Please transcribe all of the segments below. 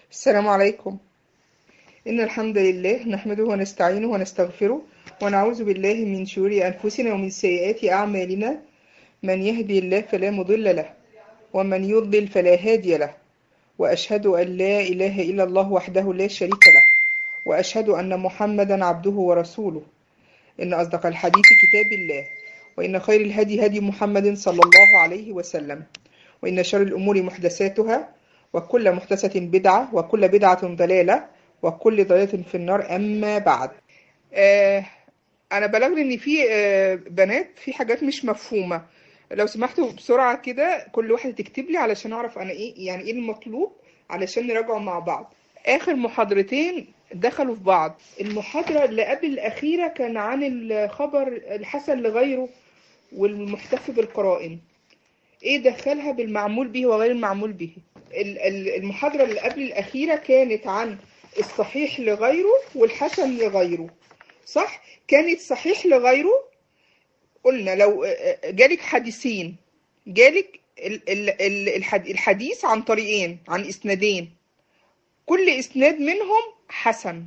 السلام عليكم إن الحمد لله نحمده ونستعينه ونستغفره ونعوذ بالله من شرور أنفسنا ومن سيئات أعمالنا من يهدي الله فلا مضل له ومن يضلل فلا هادي له وأشهد أن لا إله إلا الله وحده لا شريك له وأشهد أن محمدا عبده ورسوله إن أصدق الحديث كتاب الله وإن خير الهدي هدي محمد صلى الله عليه وسلم وإن شر الأمور محدثاتها وكل محدثة بدعة وكل بدعة ضلالة وكل ضلالة في النار أما بعد آه أنا بلغني إن في آه بنات في حاجات مش مفهومة لو سمحتوا بسرعة كده كل واحدة تكتب لي علشان أعرف أنا إيه يعني إيه المطلوب علشان نراجعه مع بعض آخر محاضرتين دخلوا في بعض المحاضرة اللي قبل الأخيرة كان عن الخبر الحسن لغيره والمحتف بالقرائن ايه دخلها بالمعمول به وغير المعمول به ال- ال- المحاضرة اللي قبل الأخيرة كانت عن الصحيح لغيره والحسن لغيره صح كانت صحيح لغيره قلنا لو جالك حديثين جالك ال- ال- ال- الحد- الحديث عن طريقين عن اسنادين كل اسناد منهم حسن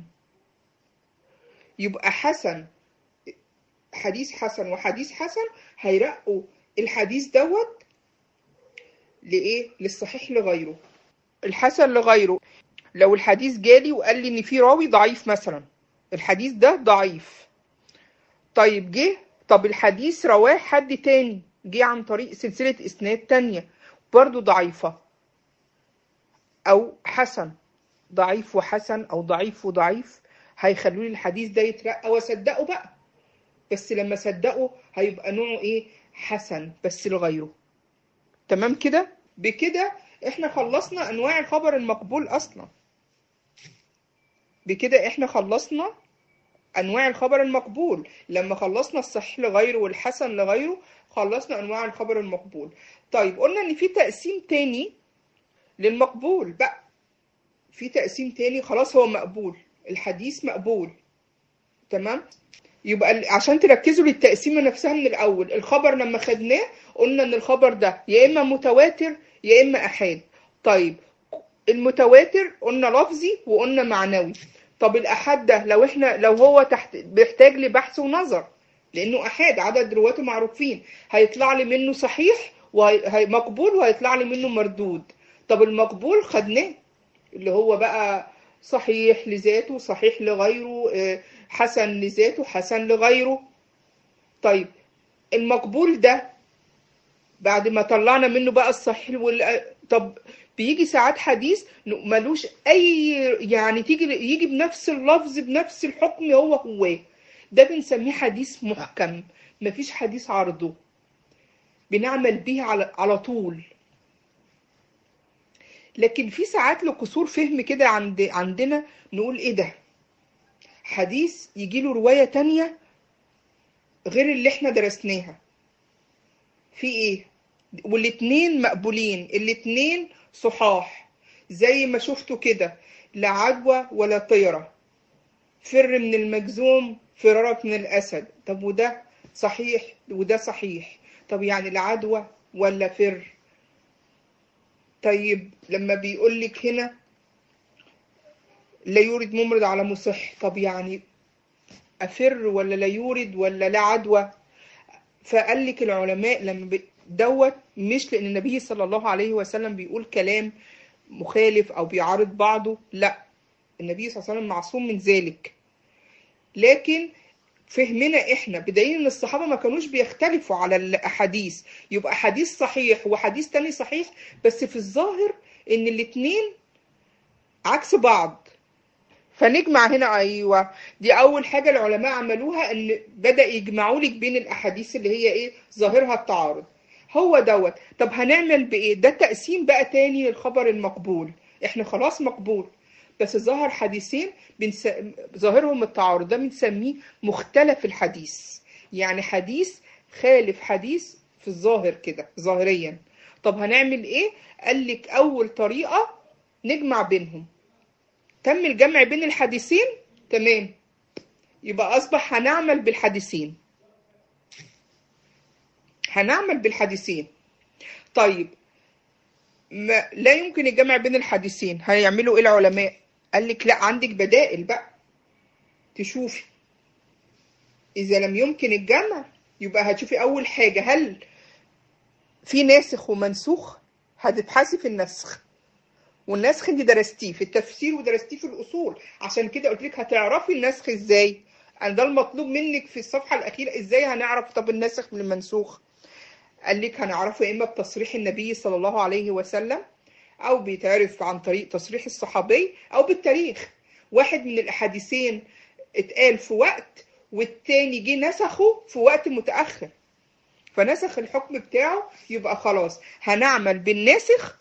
يبقى حسن حديث حسن وحديث حسن هيرقوا الحديث دوت لإيه؟ للصحيح لغيره الحسن لغيره لو الحديث جالي وقال لي إن في راوي ضعيف مثلا الحديث ده ضعيف طيب جه طب الحديث رواه حد تاني جه عن طريق سلسلة إسناد تانية برضو ضعيفة أو حسن ضعيف وحسن أو ضعيف وضعيف هيخلوا لي الحديث ده يترقى وأصدقه بقى بس لما صدقه هيبقى نوعه إيه حسن بس لغيره تمام كده بكده احنا خلصنا انواع الخبر المقبول اصلا بكده احنا خلصنا انواع الخبر المقبول لما خلصنا الصحيح لغيره والحسن لغيره خلصنا انواع الخبر المقبول طيب قلنا ان في تقسيم تاني للمقبول بقى في تقسيم تاني خلاص هو مقبول الحديث مقبول تمام يبقى ال- عشان تركزوا للتقسيمة نفسها من الأول الخبر لما خدناه قلنا إن الخبر ده يا إما متواتر يا إما أحاد طيب المتواتر قلنا لفظي وقلنا معنوي طب الأحاد ده لو إحنا لو هو تحت بيحتاج لبحث ونظر لأنه أحاد عدد رواته معروفين هيطلع لي منه صحيح ومقبول وهيطلع لي منه مردود طب المقبول خدناه اللي هو بقى صحيح لذاته صحيح لغيره آه، حسن لذاته حسن لغيره طيب المقبول ده بعد ما طلعنا منه بقى الصحيح وال طب بيجي ساعات حديث ن- ملوش اي يعني تيجي يجي بنفس اللفظ بنفس الحكم هو هو ده بنسميه حديث محكم مفيش حديث عرضه بنعمل بيه على على طول لكن في ساعات لقصور فهم كده عند عندنا نقول ايه ده حديث يجي له رواية تانية غير اللي احنا درسناها في ايه والاتنين مقبولين الاتنين صحاح زي ما شفتوا كده لا عدوى ولا طيرة فر من المجزوم فرارك من الأسد طب وده صحيح وده صحيح طب يعني لا عدوى ولا فر طيب لما بيقول لك هنا لا يورد ممرض على مصح طب يعني أفر ولا لا يورد ولا لا عدوى فقال لك العلماء لما ب... دوت مش لأن النبي صلى الله عليه وسلم بيقول كلام مخالف أو بيعارض بعضه لا النبي صلى الله عليه وسلم معصوم من ذلك لكن فهمنا احنا بدليل ان الصحابه ما كانوش بيختلفوا على الاحاديث يبقى حديث صحيح وحديث تاني صحيح بس في الظاهر ان الاتنين عكس بعض فنجمع هنا ايوه دي اول حاجه العلماء عملوها ان بدا يجمعوا لك بين الاحاديث اللي هي ايه ظاهرها التعارض هو دوت طب هنعمل بايه ده تقسيم بقى تاني للخبر المقبول احنا خلاص مقبول بس ظهر حديثين بنس... ظاهرهم التعارض ده بنسميه مختلف الحديث يعني حديث خالف حديث في الظاهر كده ظاهريا طب هنعمل ايه قال لك اول طريقه نجمع بينهم تم الجمع بين الحديثين تمام يبقى اصبح هنعمل بالحديثين هنعمل بالحديثين طيب ما لا يمكن الجمع بين الحديثين هيعملوا ايه العلماء قال لك لا عندك بدائل بقى تشوفي اذا لم يمكن الجمع يبقى هتشوفي اول حاجه هل في ناسخ ومنسوخ هتبحثي في النسخ والنسخ انت درستيه في التفسير ودرستيه في الاصول عشان كده قلت لك هتعرفي النسخ ازاي أنا ده المطلوب منك في الصفحه الاخيره ازاي هنعرف طب الناسخ من المنسوخ قال لك هنعرفه اما بتصريح النبي صلى الله عليه وسلم او بيتعرف عن طريق تصريح الصحابي او بالتاريخ واحد من الاحاديثين اتقال في وقت والتاني جه نسخه في وقت متاخر فنسخ الحكم بتاعه يبقى خلاص هنعمل بالناسخ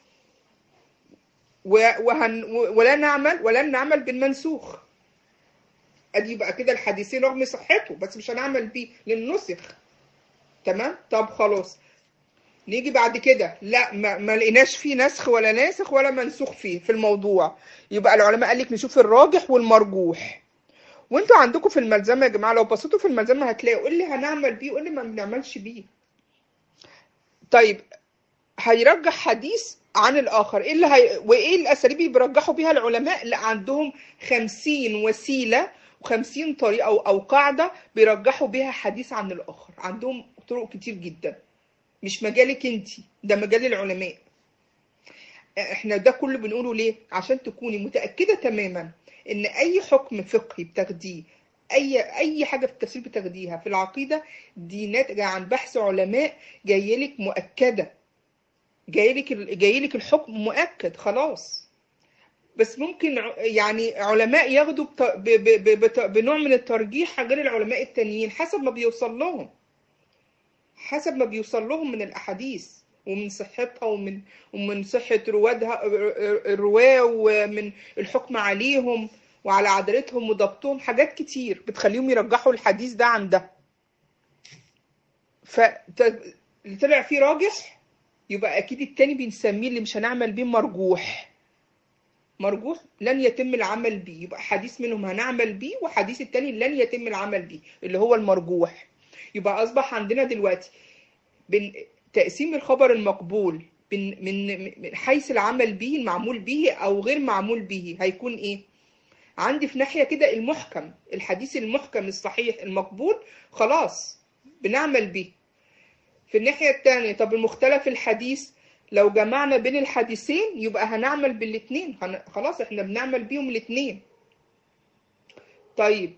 وهن ولا نعمل ولن نعمل بالمنسوخ ادي بقى كده الحديثين رغم صحته بس مش هنعمل بيه للنسخ تمام طب خلاص نيجي بعد كده لا ما, ما لقيناش فيه نسخ ولا ناسخ ولا منسوخ فيه في الموضوع يبقى العلماء قال لك نشوف الراجح والمرجوح وانتوا عندكم في الملزمه يا جماعه لو بصيتوا في الملزمه هتلاقوا اللي هنعمل بيه واللي ما بنعملش بيه طيب هيرجح حديث عن الاخر ايه اللي هي... وايه الاساليب اللي بيرجحوا بيها العلماء لا عندهم خمسين وسيله وخمسين طريقه او, أو قاعده بيرجحوا بيها حديث عن الاخر عندهم طرق كتير جدا مش مجالك انت ده مجال العلماء احنا ده كله بنقوله ليه عشان تكوني متاكده تماما ان اي حكم فقهي بتاخديه اي اي حاجه في التفسير بتاخديها في العقيده دي ناتجه عن بحث علماء جايلك مؤكده جايلك جايلك الحكم مؤكد خلاص بس ممكن يعني علماء ياخدوا بنوع من الترجيح غير العلماء التانيين حسب ما بيوصل لهم حسب ما بيوصل لهم من الاحاديث ومن صحتها ومن ومن صحه روادها الرواه ومن الحكم عليهم وعلى عدالتهم وضبطهم حاجات كتير بتخليهم يرجحوا الحديث ده عن ده فاللي طلع فيه راجح يبقى اكيد التاني بنسميه اللي مش هنعمل بيه مرجوح مرجوح لن يتم العمل بيه يبقى حديث منهم هنعمل بيه وحديث التاني لن يتم العمل بيه اللي هو المرجوح يبقى اصبح عندنا دلوقتي بين تقسيم الخبر المقبول من من حيث العمل به المعمول به او غير معمول به هيكون ايه عندي في ناحيه كده المحكم الحديث المحكم الصحيح المقبول خلاص بنعمل به في الناحيه الثانيه طب المختلف الحديث لو جمعنا بين الحديثين يبقى هنعمل بالاثنين خلاص احنا بنعمل بيهم الاثنين طيب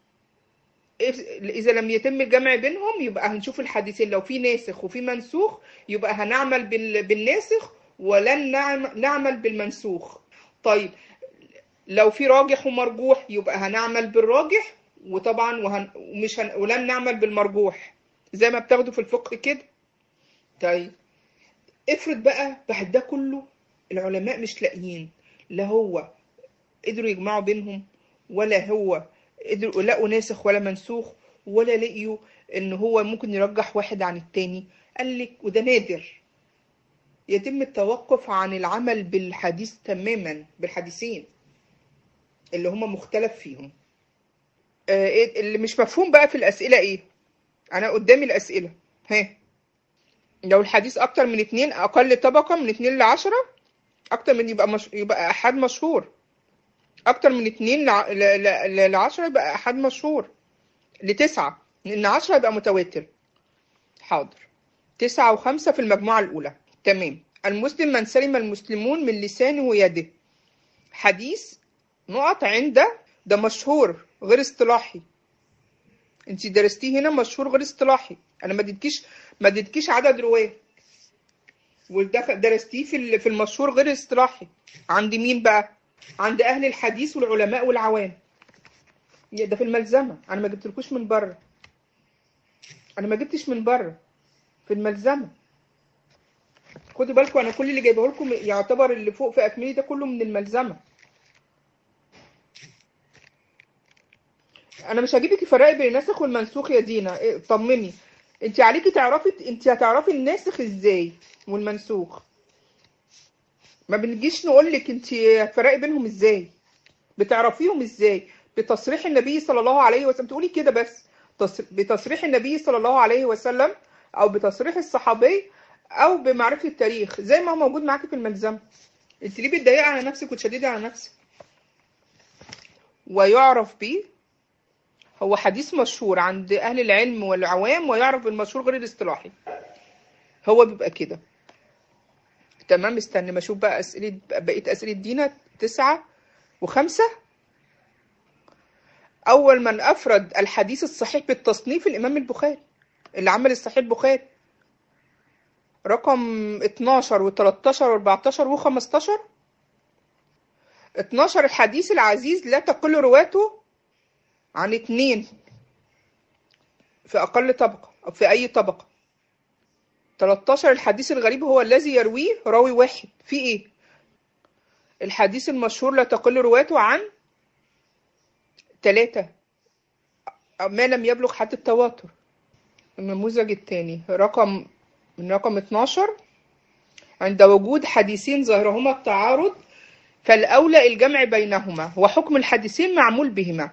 اذا لم يتم الجمع بينهم يبقى هنشوف الحديثين لو في ناسخ وفي منسوخ يبقى هنعمل بالناسخ ولن نعمل بالمنسوخ طيب لو في راجح ومرجوح يبقى هنعمل بالراجح وطبعا وهن... ومش هن... ولن نعمل بالمرجوح زي ما بتاخدوا في الفقه كده طيب افرض بقى بعد ده كله العلماء مش لاقيين لا هو قدروا يجمعوا بينهم ولا هو قدروا لقوا ناسخ ولا منسوخ ولا لقيوا ان هو ممكن يرجح واحد عن التاني قال لك وده نادر يتم التوقف عن العمل بالحديث تماما بالحديثين اللي هما مختلف فيهم آه اللي مش مفهوم بقى في الأسئلة ايه انا قدامي الأسئلة ها لو الحديث اكتر من اتنين اقل طبقة من اتنين لعشرة اكتر من يبقى مش... يبقى احد مشهور اكتر من اتنين لع... ل... ل... لعشرة يبقى احد مشهور لتسعة لان عشرة يبقى متواتر حاضر تسعة وخمسة في المجموعة الاولى تمام المسلم من سلم المسلمون من لسانه ويده حديث نقط عند ده مشهور غير اصطلاحي انت درستيه هنا مشهور غير اصطلاحي انا ما اديتكيش ما اديتكيش عدد رواه وده درستيه في في المشهور غير اصطلاحي عند مين بقى عند اهل الحديث والعلماء والعوام ده في الملزمه انا ما جبتلكوش من بره انا ما جبتش من بره في الملزمه خدوا بالكم انا كل اللي جايبه لكم يعتبر اللي فوق في اكملي ده كله من الملزمه انا مش هجيبك تفرقي بين الناسخ والمنسوخ يا دينا إيه طمني انت عليكي تعرفي انت هتعرفي الناسخ ازاي والمنسوخ ما بنجيش نقول لك انت هتفرقي بينهم ازاي بتعرفيهم ازاي بتصريح النبي صلى الله عليه وسلم تقولي كده بس بتصريح النبي صلى الله عليه وسلم او بتصريح الصحابي او بمعرفه التاريخ زي ما هو موجود معاكي في الملزمه انت ليه بتضايقي على نفسك وتشددي على نفسك ويعرف به هو حديث مشهور عند اهل العلم والعوام ويعرف بالمشهور غير الاصطلاحي هو بيبقى كده تمام استنى ما اشوف بقى اسئله بقيه اسئله دينا تسعة وخمسة اول من افرد الحديث الصحيح بالتصنيف الامام البخاري اللي عمل الصحيح البخاري رقم 12 و13 و14 و15 12 الحديث العزيز لا تقل رواته عن اتنين في أقل طبقة أو في أي طبقة 13 الحديث الغريب هو الذي يرويه راوي واحد في إيه؟ الحديث المشهور لا تقل رواته عن ثلاثة ما لم يبلغ حد التواتر النموذج الثاني رقم من رقم 12 عند وجود حديثين ظاهرهما التعارض فالأولى الجمع بينهما وحكم الحديثين معمول بهما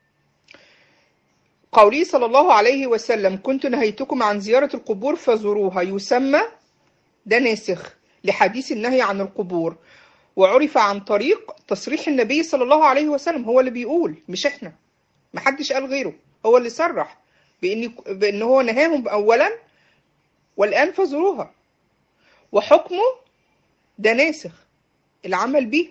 قوله صلى الله عليه وسلم كنت نهيتكم عن زيارة القبور فزوروها يسمى ده ناسخ لحديث النهي عن القبور وعرف عن طريق تصريح النبي صلى الله عليه وسلم هو اللي بيقول مش احنا محدش قال غيره هو اللي صرح بإن, بإن هو نهاهم أولا والآن فزوروها وحكمه ده ناسخ العمل به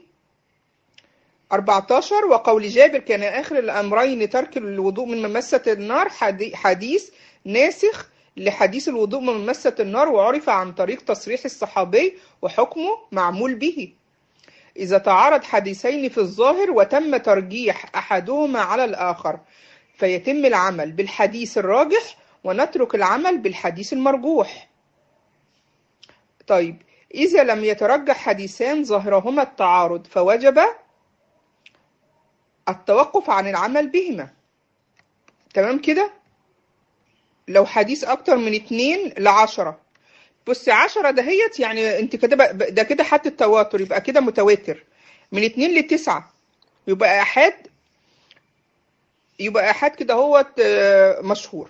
14 وقول جابر كان آخر الأمرين ترك الوضوء من ممسة النار حديث ناسخ لحديث الوضوء من ممسة النار وعرف عن طريق تصريح الصحابي وحكمه معمول به إذا تعارض حديثين في الظاهر وتم ترجيح أحدهما على الآخر فيتم العمل بالحديث الراجح ونترك العمل بالحديث المرجوح طيب إذا لم يترجح حديثان ظاهرهما التعارض فوجب التوقف عن العمل بهما تمام كده لو حديث أكتر من اتنين لعشرة بص عشرة دهيت يعني انت كده ده كده حد التواتر يبقى كده متواتر من اتنين لتسعة يبقى أحد يبقى أحد كده هو مشهور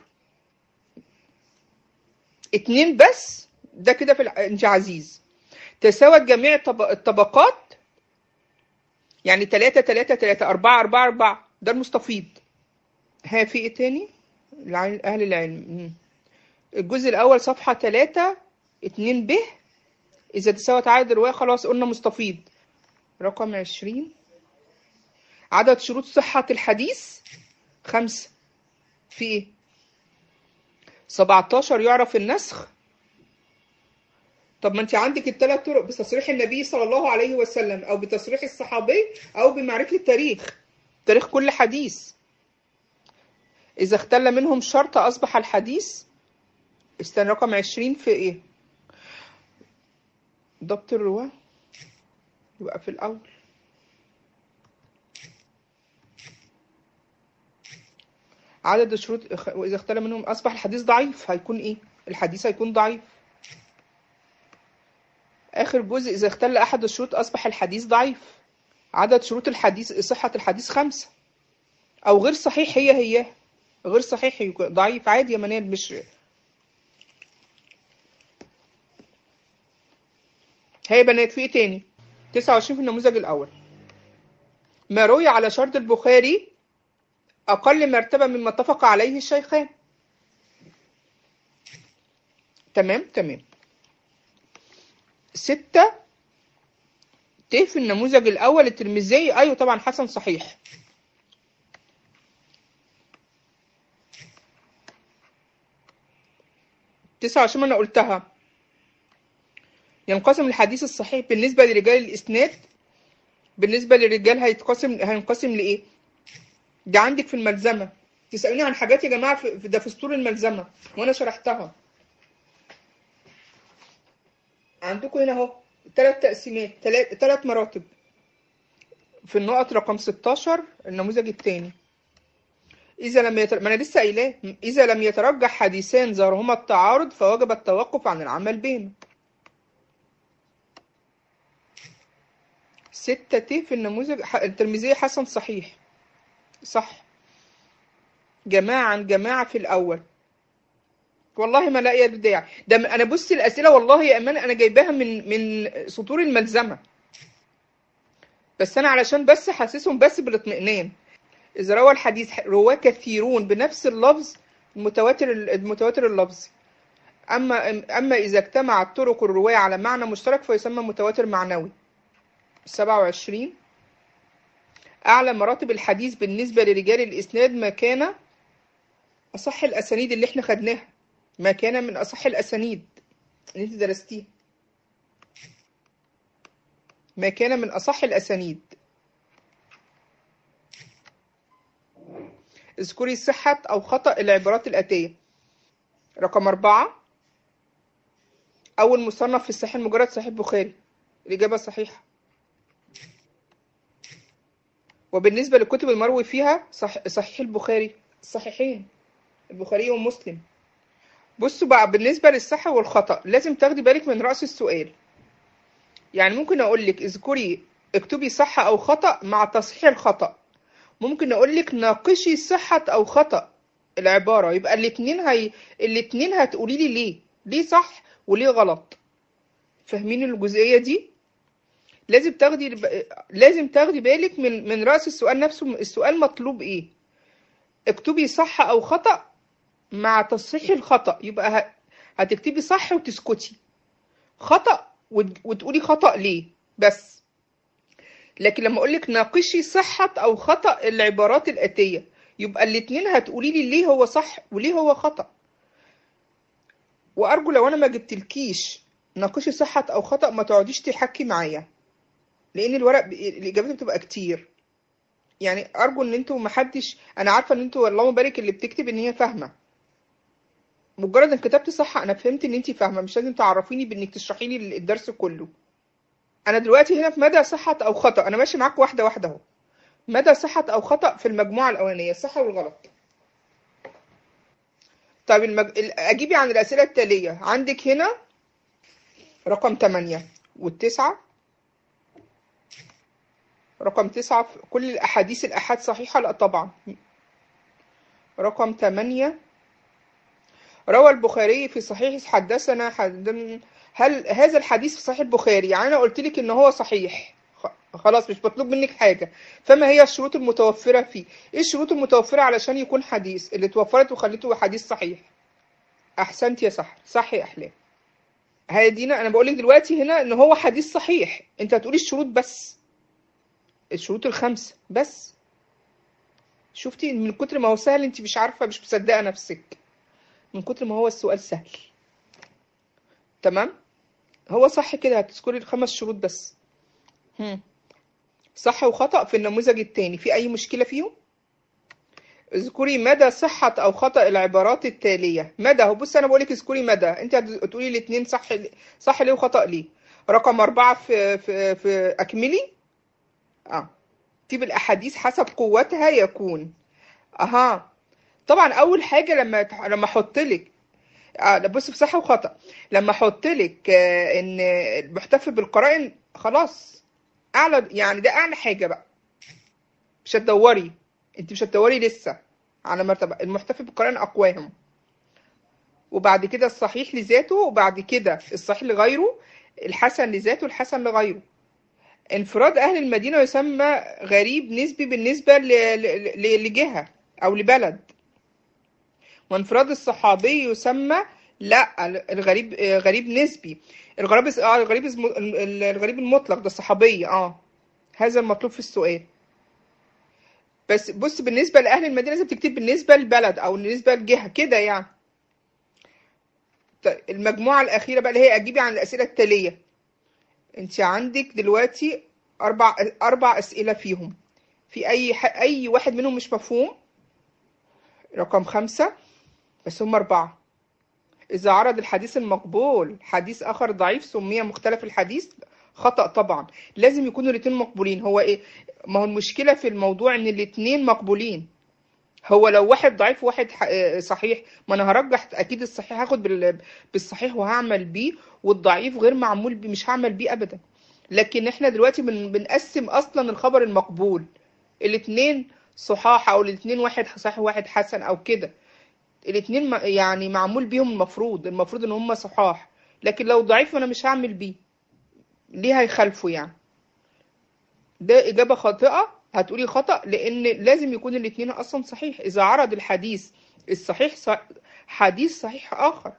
اتنين بس ده كده في انت عزيز تساوت جميع الطبقات يعني تلاتة تلاتة تلاتة أربعة أربعة أربعة ده المستفيض ها في إيه تاني؟ أهل العلم الجزء الأول صفحة تلاتة اتنين ب إذا تساوت عدد الرواية خلاص قلنا مستفيض رقم عشرين عدد شروط صحة الحديث خمسة في إيه؟ سبعتاشر يعرف النسخ طب ما انت عندك الثلاث طرق بتصريح النبي صلى الله عليه وسلم او بتصريح الصحابي او بمعرفة التاريخ تاريخ كل حديث اذا اختل منهم شرط اصبح الحديث استنى رقم عشرين في ايه ضبط الرواة يبقى في الاول عدد الشروط واذا اختل منهم اصبح الحديث ضعيف هيكون ايه الحديث هيكون ضعيف آخر جزء إذا اختل أحد الشروط أصبح الحديث ضعيف عدد شروط الحديث صحة الحديث خمسة أو غير صحيح هي هي غير صحيح ضعيف عادي يا منال مش هي بنات في ايه تاني 29 في النموذج الأول ما روي على شرط البخاري أقل مرتبة مما اتفق عليه الشيخان تمام تمام ستة ت في النموذج الأول الترمذي أيوة طبعا حسن صحيح تسعة وعشرين أنا قلتها ينقسم الحديث الصحيح بالنسبة لرجال الإسناد بالنسبة للرجال هيتقسم هينقسم لإيه؟ ده عندك في الملزمة تسألوني عن حاجات يا جماعة في ده في سطور الملزمة وأنا شرحتها عندكم هنا اهو ثلاث تقسيمات ثلاث مراتب في النقط رقم 16 النموذج الثاني إذا لم يتر... ما أنا لسه قايلاه إذا لم يترجح حديثان ظهرهما التعارض فوجب التوقف عن العمل بهما ستة ت في النموذج الترمذي حسن صحيح صح جماعة عن جماعة في الأول والله ما لاقيه داعي ده انا بص الاسئله والله يا امان انا جايباها من من سطور الملزمه بس انا علشان بس حاسسهم بس بالاطمئنان اذا روى الحديث رواه كثيرون بنفس اللفظ المتواتر المتواتر اللفظي اما اما اذا اجتمعت طرق الروايه على معنى مشترك فيسمى متواتر معنوي 27 اعلى مراتب الحديث بالنسبه لرجال الاسناد ما كان اصح الاسانيد اللي احنا خدناها ما كان من اصح الاسانيد اللي انت درستيها ما كان من اصح الاسانيد اذكري صحة أو خطأ العبارات الآتية رقم أربعة أول مصنف في الصحيح المجرد صحيح البخاري الإجابة صحيحة وبالنسبة للكتب المروي فيها صح... صحيح البخاري الصحيحين البخاري ومسلم بصوا بقى بالنسبة للصح والخطأ لازم تاخدي بالك من رأس السؤال يعني ممكن أقول لك اذكري اكتبي صح أو خطأ مع تصحيح الخطأ ممكن اقول لك ناقشي صحة او خطأ العبارة يبقى الاتنين هي الاتنين هتقولي لي ليه ليه صح وليه غلط فاهمين الجزئية دي لازم تاخدي لازم تاخدي بالك من من رأس السؤال نفسه السؤال مطلوب ايه اكتبي صح او خطأ مع تصحيح الخطأ يبقى هتكتبي صح وتسكتي خطأ وتقولي خطأ ليه بس لكن لما اقول لك ناقشي صحة او خطأ العبارات الآتية يبقى الاتنين هتقولي لي ليه هو صح وليه هو خطأ وارجو لو انا ما جبتلكيش ناقشي صحة او خطأ ما تقعديش تحكي معايا لان الورق الاجابات بتبقى كتير يعني ارجو ان انتوا ما حدش انا عارفه ان انتوا اللهم بارك اللي بتكتب ان هي فاهمه مجرد ان كتبت صح انا فهمت ان انت فاهمه مش لازم تعرفيني بانك تشرحي لي الدرس كله انا دلوقتي هنا في مدى صحة او خطأ انا ماشي معاك واحدة واحدة اهو مدى صحة او خطأ في المجموعة الاولانية الصح والغلط طيب المج... اجيبي عن الاسئلة التالية عندك هنا رقم 8 والتسعة رقم تسعة كل الاحاديث الاحاد صحيحة لا طبعا رقم 8 روى البخاري في صحيح حدثنا حد هل هذا الحديث في صحيح البخاري يعني انا قلت لك ان هو صحيح خلاص مش مطلوب منك حاجة فما هي الشروط المتوفرة فيه ايه الشروط المتوفرة علشان يكون حديث اللي توفرت وخليته حديث صحيح احسنت يا صح صح يا احلام هادينا انا بقول لك دلوقتي هنا ان هو حديث صحيح انت هتقولي الشروط بس الشروط الخمسة بس شفتي من كتر ما هو سهل انت مش عارفة مش مصدقة نفسك من كتر ما هو السؤال سهل تمام هو صح كده هتذكري الخمس شروط بس هم. صح وخطأ في النموذج الثاني في أي مشكلة فيهم؟ اذكري مدى صحة أو خطأ العبارات التالية مدى هو بص أنا بقولك اذكري مدى أنت هتقولي الاثنين صح صح ليه وخطأ ليه رقم أربعة في في في أكملي اه ترتيب الأحاديث حسب قوتها يكون أها طبعا أول حاجة لما لما أحط لك اه بص في صح وخطأ لما احط لك آه ان المحتفل بالقرائن خلاص اعلى يعني ده اعلى حاجه بقى مش هتدوري انت مش هتدوري لسه على مرتبه المحتفل بالقرائن اقواهم وبعد كده الصحيح لذاته وبعد كده الصحيح لغيره الحسن لذاته الحسن لغيره انفراد اهل المدينه يسمى غريب نسبي بالنسبه لجهه او لبلد وانفراد الصحابي يسمى لا الغريب غريب نسبي الغريب اه الغريب الغريب المطلق ده الصحابي اه هذا المطلوب في السؤال بس بص بالنسبه لاهل المدينه لازم تكتب بالنسبه للبلد او بالنسبه للجهه كده يعني المجموعه الاخيره بقى اللي هي اجيبي عن الاسئله التاليه انت عندك دلوقتي اربع اربع اسئله فيهم في اي اي واحد منهم مش مفهوم رقم خمسة بس هم أربعة إذا عرض الحديث المقبول حديث آخر ضعيف سمي مختلف الحديث خطأ طبعا لازم يكونوا الاتنين مقبولين هو إيه ما هو المشكلة في الموضوع إن الاتنين مقبولين هو لو واحد ضعيف وواحد صحيح ما أنا هرجح أكيد الصحيح هاخد بالصحيح وهعمل بيه والضعيف غير معمول بيه مش هعمل بيه أبدا لكن إحنا دلوقتي بن بنقسم أصلا الخبر المقبول الاتنين صحاح أو الاتنين واحد صحيح وواحد حسن أو كده الاتنين م- يعني معمول بيهم المفروض المفروض ان هم صحاح لكن لو ضعيف انا مش هعمل بيه ليه هيخالفوا يعني ده إجابة خاطئة هتقولي خطأ لأن لازم يكون الاتنين أصلا صحيح إذا عرض الحديث الصحيح صح حديث صحيح آخر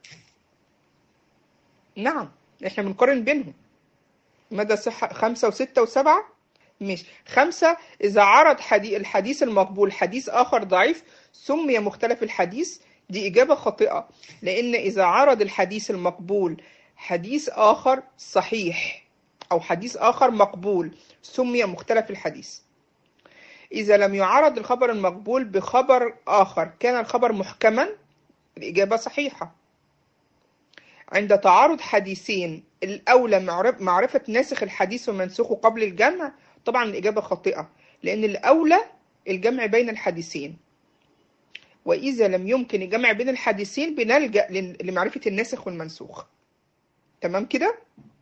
نعم إحنا بنقارن بينهم مدى صحة خمسة وستة وسبعة مش خمسة إذا عرض حديث الحديث المقبول حديث آخر ضعيف سمي مختلف الحديث دي إجابة خاطئة لأن إذا عرض الحديث المقبول حديث آخر صحيح أو حديث آخر مقبول سمي مختلف الحديث إذا لم يعرض الخبر المقبول بخبر آخر كان الخبر محكما الإجابة صحيحة عند تعارض حديثين الأولى معرف- معرفة ناسخ الحديث ومنسوخه قبل الجمع طبعا الإجابة خاطئة لأن الأولى الجمع بين الحديثين وإذا لم يمكن الجمع بين الحديثين بنلجأ لن- لمعرفة الناسخ والمنسوخ تمام كده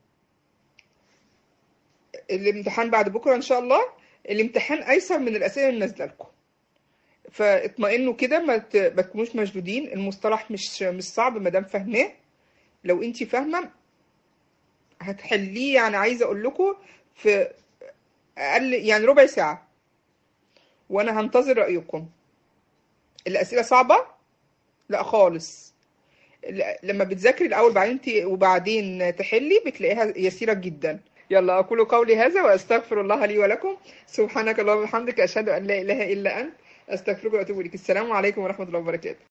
الامتحان بعد بكرة إن شاء الله الامتحان أيسر من الأسئلة اللي نازلة لكم فاطمئنوا كده ما ت- ما تكونوش مشدودين المصطلح مش مش صعب ما دام فاهماه لو انت فاهمه هتحليه يعني عايزه اقول لكم في اقل يعني ربع ساعه وانا هنتظر رايكم الاسئله صعبه لا خالص ل- لما بتذاكري الاول بعدين ت- وبعدين تحلي بتلاقيها يسيره جدا يلا اقول قولي هذا واستغفر الله لي ولكم سبحانك اللهم وبحمدك اشهد ان لا اله الا انت استغفرك واتوب اليك السلام عليكم ورحمه الله وبركاته